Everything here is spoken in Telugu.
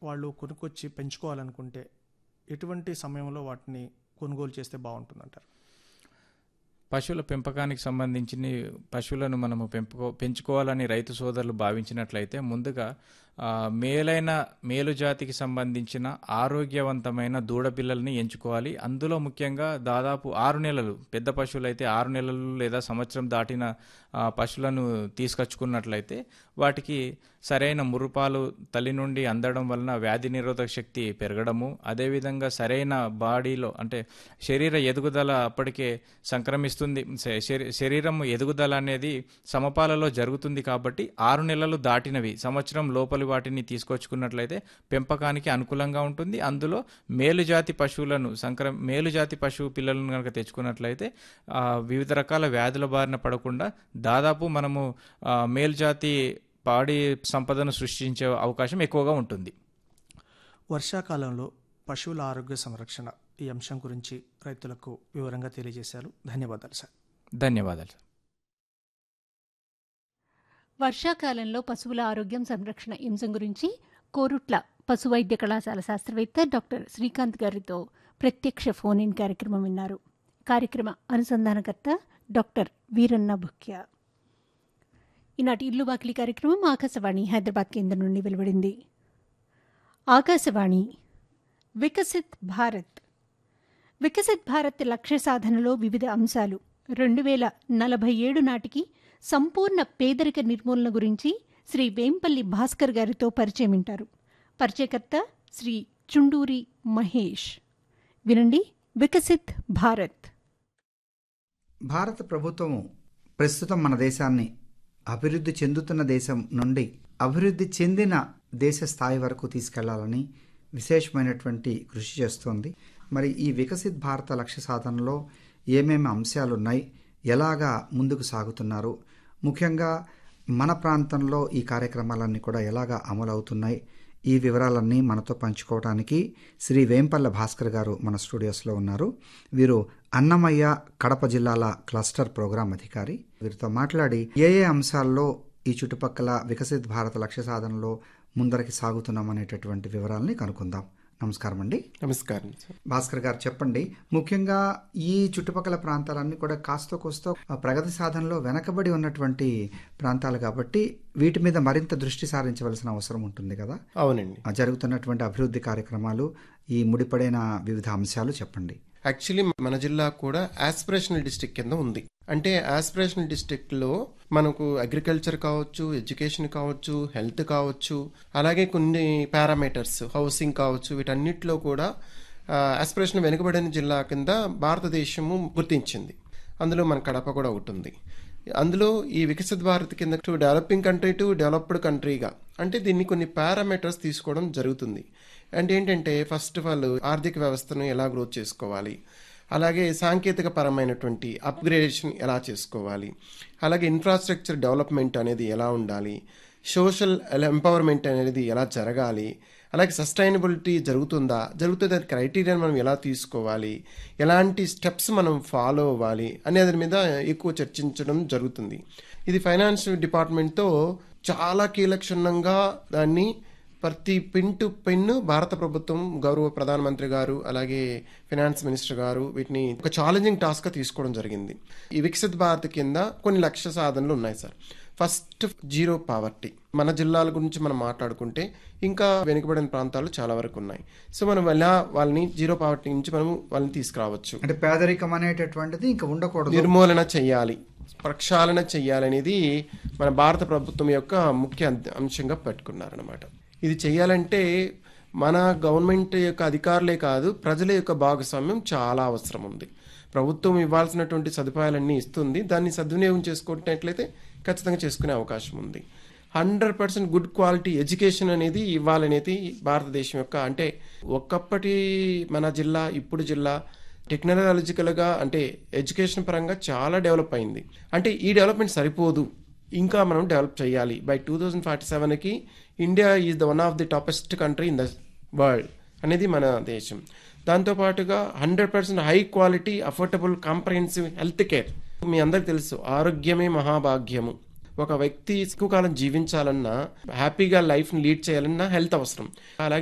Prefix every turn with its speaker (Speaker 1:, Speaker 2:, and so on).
Speaker 1: వాళ్ళు కొనుక్కొచ్చి పెంచుకోవాలనుకుంటే ఎటువంటి సమయంలో వాటిని కొనుగోలు చేస్తే బాగుంటుందంటారు
Speaker 2: పశువుల పెంపకానికి సంబంధించిన పశువులను మనము పెంపుకో పెంచుకోవాలని రైతు సోదరులు భావించినట్లయితే ముందుగా ఆ, మేలైన మేలు జాతికి సంబంధించిన ఆరోగ్యవంతమైన దూడ పిల్లల్ని ఎంచుకోవాలి అందులో ముఖ్యంగా దాదాపు ఆరు నెలలు పెద్ద పశువులు అయితే ఆరు నెలలు లేదా సంవత్సరం దాటిన ఆ, పశువులను తీసుకొచ్చుకున్నట్లయితే వాటికి సరైన మురుపాలు తల్లి నుండి అందడం వలన వ్యాధి నిరోధక శక్తి పెరగడము అదేవిధంగా సరైన బాడీలో అంటే శరీర ఎదుగుదల అప్పటికే సంక్రమిస్తుంది శ- శరీ- శరీరం ఎదుగుదల అనేది సమపాలలో జరుగుతుంది కాబట్టి ఆరు నెలలు దాటినవి సంవత్సరం లోపలి వాటిని తీసుకొచ్చుకున్నట్లయితే పెంపకానికి అనుకూలంగా ఉంటుంది అందులో మేలుజాతి పశువులను సంక్ర మేలుజాతి పశువు పిల్లలను కనుక తెచ్చుకున్నట్లయితే ఆ, వివిధ రకాల వ్యాధుల బారిన పడకుండా దాదాపు మనము ఆ, మేలుజాతి పాడి సంపదను సృష్టించే అవకాశం ఎక్కువగా ఉంటుంది
Speaker 1: వర్షాకాలంలో పశువుల ఆరోగ్య సంరక్షణ ఈ అంశం గురించి రైతులకు వివరంగా తెలియజేశారు ధన్యవాదాలు సార్
Speaker 2: ధన్యవాదాలు
Speaker 3: వర్షాకాలంలో పశువుల ఆరోగ్యం సంరక్షణ అంశం గురించి కోరుట్ల పశు వైద్య కళాశాల శాస్త్రవేత్త డాక్టర్ శ్రీకాంత్ గారితో ప్రత్యక్ష ఫోన్ ఇన్ కార్యక్రమం విన్నారు కార్యక్రమ అనుసంధానకర్త డాక్టర్ వీరన్న భుక్య ఈనాటి ఇల్లు వాకిలి కార్యక్రమం ఆకాశవాణి హైదరాబాద్ కేంద్రం నుండి వెలువడింది ఆకాశవాణి వికసిత్ భారత్ వికసిత్ భారత్ లక్ష్య సాధనలో వివిధ అంశాలు రెండు వేల నలభై ఏడు నాటికి సంపూర్ణ పేదరిక నిర్మూలన గురించి శ్రీ వేంపల్లి భాస్కర్ గారితో పరిచయం వింటారు పరిచయకర్త శ్రీ చుండూరి మహేష్ వినండి వికసిత్ భారత్
Speaker 4: భారత ప్రభుత్వము ప్రస్తుతం మన దేశాన్ని అభివృద్ధి చెందుతున్న దేశం నుండి అభివృద్ధి చెందిన దేశ స్థాయి వరకు తీసుకెళ్లాలని విశేషమైనటువంటి కృషి చేస్తోంది మరి ఈ వికసిత్ భారత లక్ష్య సాధనలో ఏమేమి అంశాలు ఉన్నాయి ఎలాగా ముందుకు సాగుతున్నారు ముఖ్యంగా మన ప్రాంతంలో ఈ కార్యక్రమాలన్నీ కూడా ఎలాగా అమలవుతున్నాయి ఈ వివరాలన్నీ మనతో పంచుకోవడానికి శ్రీ వేంపల్ల భాస్కర్ గారు మన స్టూడియోస్లో ఉన్నారు వీరు అన్నమయ్య కడప జిల్లాల క్లస్టర్ ప్రోగ్రాం అధికారి వీరితో మాట్లాడి ఏ ఏ అంశాల్లో ఈ చుట్టుపక్కల వికసిత్ భారత లక్ష్య సాధనలో ముందరికి సాగుతున్నాం అనేటటువంటి వివరాలని కనుక్కుందాం నమస్కారం అండి
Speaker 5: నమస్కారం సార్
Speaker 4: భాస్కర్ గారు చెప్పండి ముఖ్యంగా ఈ చుట్టుపక్కల ప్రాంతాలన్నీ కూడా కాస్త కోస్తో ప్రగతి సాధనలో వెనకబడి ఉన్నటువంటి ప్రాంతాలు కాబట్టి వీటి మీద మరింత దృష్టి సారించవలసిన అవసరం ఉంటుంది కదా
Speaker 5: అవునండి
Speaker 4: ఆ జరుగుతున్నటువంటి అభివృద్ధి కార్యక్రమాలు ఈ ముడిపడిన వివిధ అంశాలు చెప్పండి
Speaker 5: యాక్చువల్లీ మన జిల్లా కూడా ఆస్పిరేషనల్ డిస్ట్రిక్ట్ కింద ఉంది అంటే ఆస్పిరేషనల్ డిస్ట్రిక్ట్ లో మనకు అగ్రికల్చర్ కావచ్చు ఎడ్యుకేషన్ కావచ్చు హెల్త్ కావచ్చు అలాగే కొన్ని పారామీటర్స్ హౌసింగ్ కావచ్చు వీటన్నిటిలో కూడా ఆస్పిరేషన్ వెనుకబడిన జిల్లా కింద భారతదేశము గుర్తించింది అందులో మన కడప కూడా ఒకటి ఉంది అందులో ఈ వికసిత్ భారత్ కింద to developing country to developed కంట్రీగా అంటే దీన్ని కొన్ని పారామీటర్స్ తీసుకోవడం జరుగుతుంది అంటే ఏంటంటే ఫస్ట్ ఆఫ్ ఆల్ ఆర్థిక వ్యవస్థను ఎలా గ్రోత్ చేసుకోవాలి అలాగే సాంకేతిక పరమైనటువంటి అప్గ్రేడేషన్ ఎలా చేసుకోవాలి అలాగే ఇన్ఫ్రాస్ట్రక్చర్ డెవలప్మెంట్ అనేది ఎలా ఉండాలి సోషల్ ఎంపవర్మెంట్ అనేది ఎలా జరగాలి అలాగే సస్టైనబిలిటీ జరుగుతుందా జరుగుతుంది దాని క్రైటీరియా మనం ఎలా తీసుకోవాలి ఎలాంటి స్టెప్స్ మనం ఫాలో అవ్వాలి అనే దాని మీద ఎక్కువ చర్చించడం జరుగుతుంది ఇది ఫైనాన్స్ డిపార్ట్మెంట్తో చాలా కీలక్షణంగా దాన్ని ప్రతి పిన్ టు పిన్ భారత ప్రభుత్వం గౌరవ ప్రధానమంత్రి గారు అలాగే ఫైనాన్స్ మినిస్టర్ గారు వీటిని ఒక ఛాలెంజింగ్ టాస్క్గా తీసుకోవడం జరిగింది ఈ వికసిత్ భారత్ కింద కొన్ని లక్ష్య సాధనలు ఉన్నాయి సార్ ఫస్ట్ జీరో పావర్టీ మన జిల్లాల గురించి మనం మాట్లాడుకుంటే ఇంకా వెనుకబడిన ప్రాంతాలు చాలా వరకు ఉన్నాయి సో మనం ఎలా వాళ్ళని జీరో పావర్టీ నుంచి మనం వాళ్ళని తీసుకురావచ్చు
Speaker 4: అంటే పేదరికం అనేటటువంటిది ఇంకా ఉండకూడదు
Speaker 5: నిర్మూలన చెయ్యాలి ప్రక్షాళన చెయ్యాలనేది మన భారత ప్రభుత్వం యొక్క ముఖ్య అంశంగా పెట్టుకున్నారనమాట ఇది చెయ్యాలంటే మన గవర్నమెంట్ యొక్క అధికారులే కాదు ప్రజల యొక్క భాగస్వామ్యం చాలా అవసరం ఉంది ప్రభుత్వం ఇవ్వాల్సినటువంటి సదుపాయాలన్నీ ఇస్తుంది దాన్ని సద్వినియోగం చేసుకున్నట్లయితే ఖచ్చితంగా చేసుకునే అవకాశం ఉంది hundred percent good quality education అనేది ఇవ్వాలనేది భారతదేశం యొక్క అంటే ఒకప్పటి మన జిల్లా ఇప్పుడు జిల్లా టెక్నాలజికల్గా అంటే ఎడ్యుకేషన్ పరంగా చాలా డెవలప్ అయింది అంటే ఈ డెవలప్మెంట్ సరిపోదు ఇంకా మనం డెవలప్ చేయాలి బై టూ థౌజండ్ ఫార్టీ సెవెన్కి India is the one of the toppest country in the world అనేది మన దేశం దాంతోపాటుగా hundred percent high quality affordable comprehensive health care మీ అందరికి తెలుసు ఆరోగ్యమే మహాభాగ్యము ఒక వ్యక్తి ఎక్కువ కాలం జీవించాలన్నా హ్యాపీగా లైఫ్ని లీడ్ చేయాలన్నా హెల్త్ అవసరం అలాగే